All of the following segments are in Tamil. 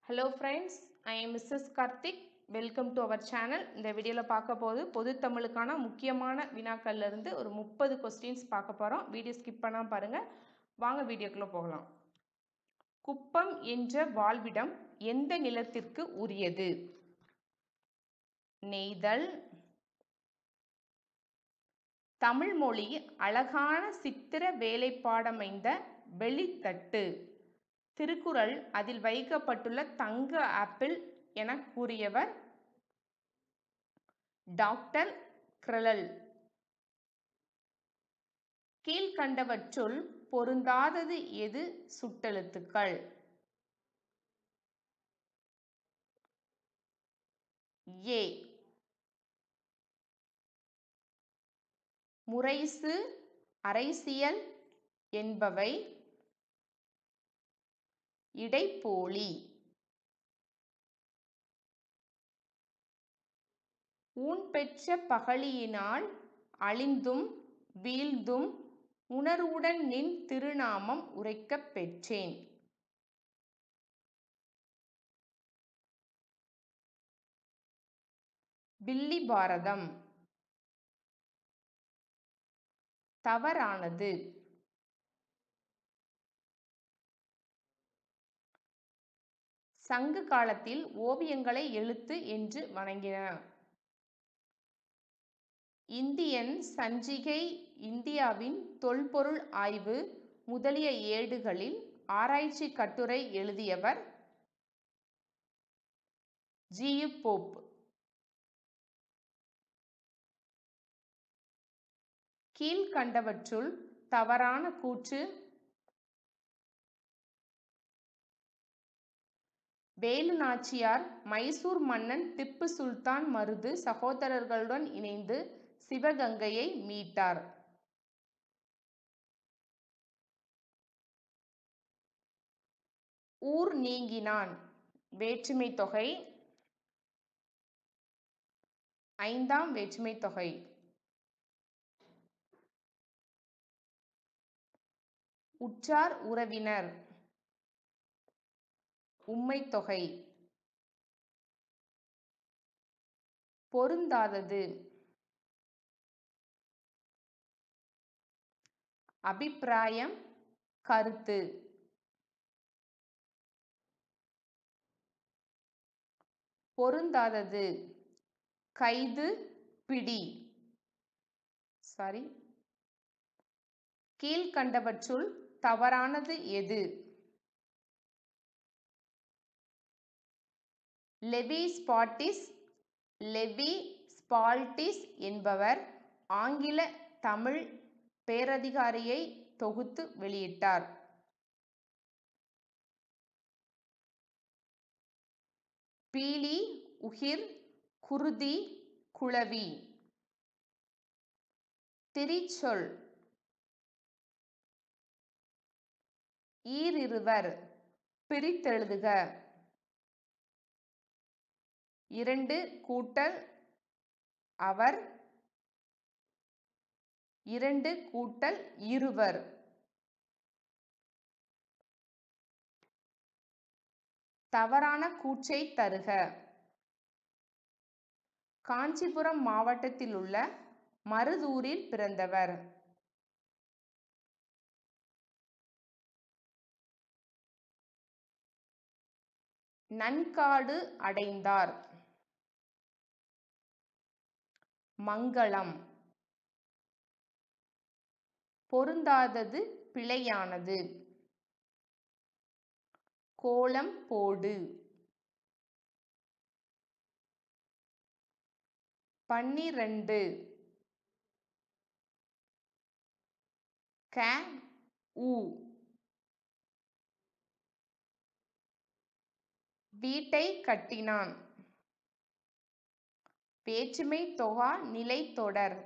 hello friends I am missus Karthik welcome to our channel இந்த வீடியோவில் பார்க்க போது பொது தமிழுக்கான முக்கியமான வினாக்கள்ல இருந்து ஒரு முப்பது கொஸ்டின்ஸ் பார்க்க போகிறோம் வீடியோ ஸ்கிப் பண்ணாமல் பாருங்கள் வாங்க வீடியோக்குள்ளே போகலாம் குப்பம் என்ற வாழ்விடம் எந்த நிலத்திற்கு உரியது நெய்தல் தமிழ் மொழி அழகான சித்திர வேலைப்பாடமைந்த வெளித்தட்டு திருக்குறள் அதில் வைக்கப்பட்டுள்ள தங்க ஆப்பிள் என கூறியவர் டாக்டர் கிரலல் கீழ்கண்டவற்றுள் பொருந்தாதது எது சுட்டெழுத்துக்கள் ஏ முறைசு அரைசியல் என்பவை இடைப்போலி ஊன் பெற்ற பகலியினால் அழிந்தும் வீழ்ந்தும் உணர்வுடன் நின் திருநாமம் உரைக்கப் பெற்றேன் பில்லி பாரதம் தவறானது சங்க காலத்தில் ஓவியங்களை எழுத்து என்று வணங்கின இந்தியன் சஞ்சிகை இந்தியாவின் தொல்பொருள் ஆய்வு முதலிய ஏடுகளில் ஆராய்ச்சி கட்டுரை எழுதியவர் ஜியு போப் கீழ்கண்டவற்றுள் தவறான கூற்று வேலு நாச்சியார் மைசூர் மன்னன் திப்பு சுல்தான் மருது சகோதரர்களுடன் இணைந்து சிவகங்கையை மீட்டார் ஊர் நீங்கினான் வேற்றுமை தொகை ஐந்தாம் வேற்றுமை தொகை உற்றார் உறவினர் உம்மை தொகை பொருந்தாதது அபிப்பிராயம் கருத்து பொருந்தாதது கைது பிடி சாரி கீழ்கண்டவற்றுள் தவறானது எது லெவி ஸ்பாட்டிஸ் லெவி ஸ்பால்டிஸ் என்பவர் ஆங்கில தமிழ் பேரதிகாரியை தொகுத்து வெளியிட்டார் பீலி உகிர் குருதி குளவி திரிச்சொல் ஈரிருவர் பிரித்தெழுதுக இரண்டு கூட்டல் அவர் இரண்டு கூட்டல் இருவர் தவறான கூற்றை தருக காஞ்சிபுரம் மாவட்டத்தில் உள்ள மருதூரில் பிறந்தவர் நன்காடு அடைந்தார் மங்களம் பொருந்தாதது பிழையானது கோலம் போடு பன்னிரண்டு க உ வீட்டை கட்டினான் வேற்றுமை தொகா நிலைத்தொடர்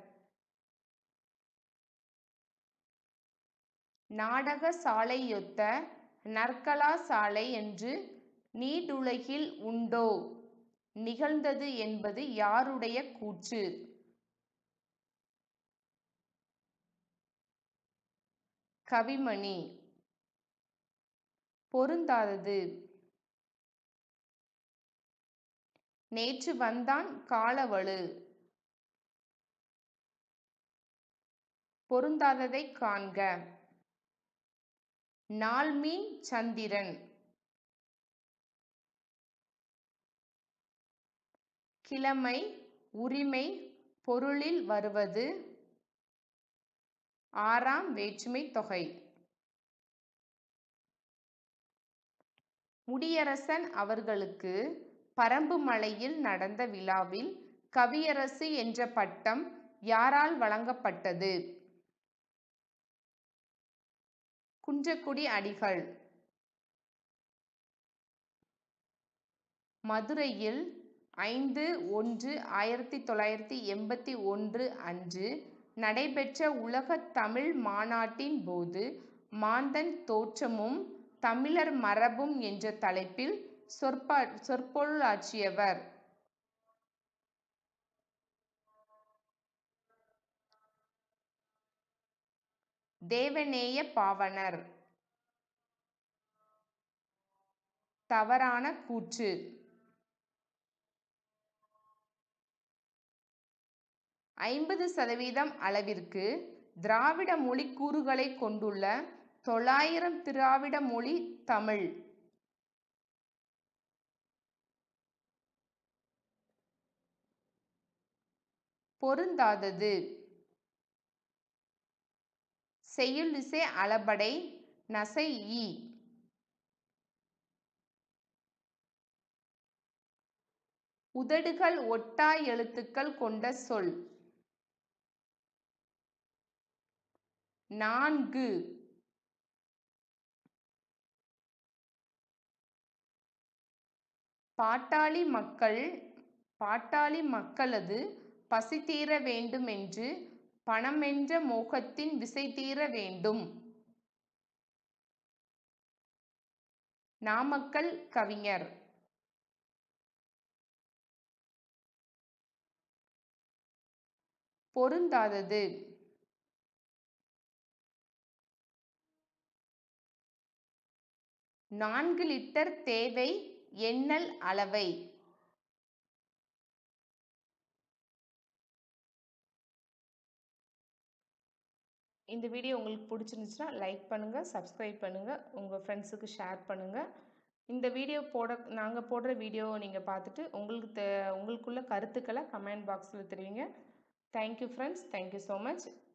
நாடக சாலையொத்த நற்கலா சாலை என்று நீடுலகில் உண்டோ நிகழ்ந்தது என்பது யாருடைய கூற்று கவிமணி பொருந்தாதது நேற்று வந்தான் காலவழு பொருந்தாததை காண்க நாள்மீன் சந்திரன் கிழமை உரிமை பொருளில் வருவது ஆறாம் வேற்றுமை தொகை முடியரசன் அவர்களுக்கு பரம்புமலையில் நடந்த விழாவில் கவியரசு என்ற பட்டம் யாரால் வழங்கப்பட்டது குன்றக்குடி அடிகள் மதுரையில் ஐந்து ஒன்று ஆயிரத்தி தொள்ளாயிரத்தி எண்பத்தி ஒன்று அன்று நடைபெற்ற உலகத் தமிழ் மாநாட்டின் போது மாந்தன் தோற்றமும் தமிழர் மரபும் என்ற தலைப்பில் சொற்பா சொற்பொழிலாற்றியவர் தேவநேய பாவனர் தவறான கூற்று ஐம்பது சதவீதம் அளவிற்கு திராவிட மொழிக்கூறுகளை கொண்டுள்ள தொள்ளாயிரம் திராவிட மொழி தமிழ் பொருந்தாதது செய்யுளிசை அளபடை நசை ஈ உதடுகள் ஒட்டா எழுத்துக்கள் கொண்ட சொல் நான்கு பாட்டாளி மக்கள் பாட்டாளி மக்களது பசி தீர வேண்டுமென்று பணமென்ற மோகத்தின் விசை தீர வேண்டும் நாமக்கல் கவிஞர் பொருந்தாதது நான்கு லிட்டர் தேவை எண்ணல் அளவை இந்த வீடியோ உங்களுக்கு பிடிச்சிருந்துச்சுன்னா லைக் பண்ணுங்கள் சப்ஸ்கிரைப் பண்ணுங்கள் உங்கள் ஃப்ரெண்ட்ஸுக்கு ஷேர் பண்ணுங்கள் இந்த வீடியோ போட நாங்கள் போடுற வீடியோ நீங்கள் பார்த்துட்டு உங்களுக்கு தே உங்களுக்குள்ள கருத்துக்களை கமெண்ட் பாக்ஸில் தெரிவிங்க thank you friends thank you so much